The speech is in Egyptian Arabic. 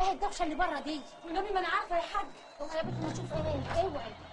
ايه الدوشه اللي بره دي والنبي ما انا عارفه يا حاج اوعي يا بنت ما تشوف ايه اوعي